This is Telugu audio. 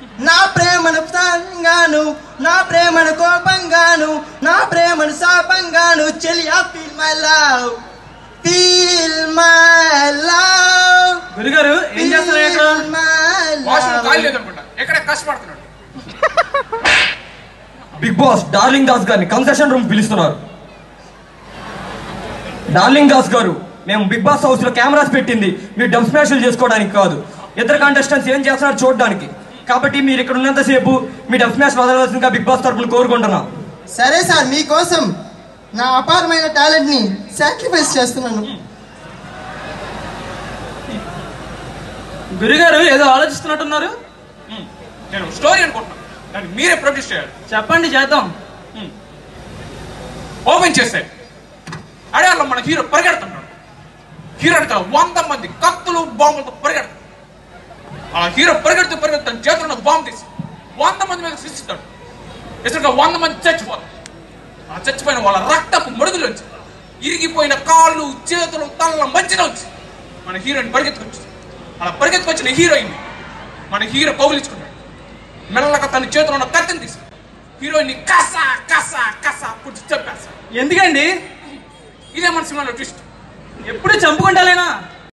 నా ప్రేమను తాంగాను నా ప్రేమను కోపంగాను నా ప్రేమను శాపంగాను చెలియా feel my love feel my love గురుగారు ఏం చేస్తున్నారు ఇక్కడ వాష్రూమ్ ఖాళీ లేదనుకుంటా ఎక్కడ కష్టపడుతున్నాడు బిగ్ బాస్ డార్లింగ్ దాస్ గారిని కన్సెషన్ రూమ్ పిలుస్తున్నారు డార్లింగ్ దాస్ గారు మేము బిగ్ బాస్ హౌస్ లో కెమెరాస్ పెట్టింది మీరు డబ్ స్మాష్లు చేసుకోవడానికి కాదు ఇద్దరు కంటెస్టెంట్స్ ఏం చేస్తున్నారు చూడడానికి కాబట్టి మీరు ఇక్కడ ఉన్నంతసేపు మీ డబ్ స్మాష్ వదలవలసిందిగా బిగ్ బాస్ తరపున కోరుకుంటున్నాం సరే సార్ మీకోసం నా అపారమైన టాలెంట్ ని సాక్రిఫైస్ చేస్తున్నాను గురుగారు ఏదో ఆలోచిస్తున్నట్టున్నారు ఉమ్, నేను స్టోరీ అనుకుంటున్నాను దాన్ని మీరే ప్రొడ్యూస్ చేయాలి చెప్పండి చేద్దాం ఓపెన్ చేస్తే అడయాల్లో మన హీరో పరిగెడుతున్నాడు హీరో వెనకాల వంద మంది కత్తులు బాంబులతో పరిగెడతాడు అలా హీరో పరిగెడుతూ పరిగెడుతూ తన చేతిలో ఉన్న బాంబు తీసి వంద మంది మీద సృష్టిస్తాడు ఎదురుగా వంద మంది చచ్చిపోతారు ఆ చచ్చిపోయిన వాళ్ళ రక్తపు మడుగులోంచి ఇరిగిపోయిన కాళ్ళు చేతులు తల్ల మధ్యలోంచి మన హీరోయిన్ పరిగెత్తుకొచ్చి అలా పరిగెత్తుకొచ్చిన హీరోయిన్ మన హీరో కౌగిలించుకున్నాడు మెల్లగా తన చేతిలో ఉన్న కత్తిని తీసి హీరోయిన్ కస కస కస పుట్టి చంపేస్తాడు ఎందుకండి ఇదే మన సినిమాలో ట్విస్ట్ ఎప్పుడు చంపుకుంటాలేనా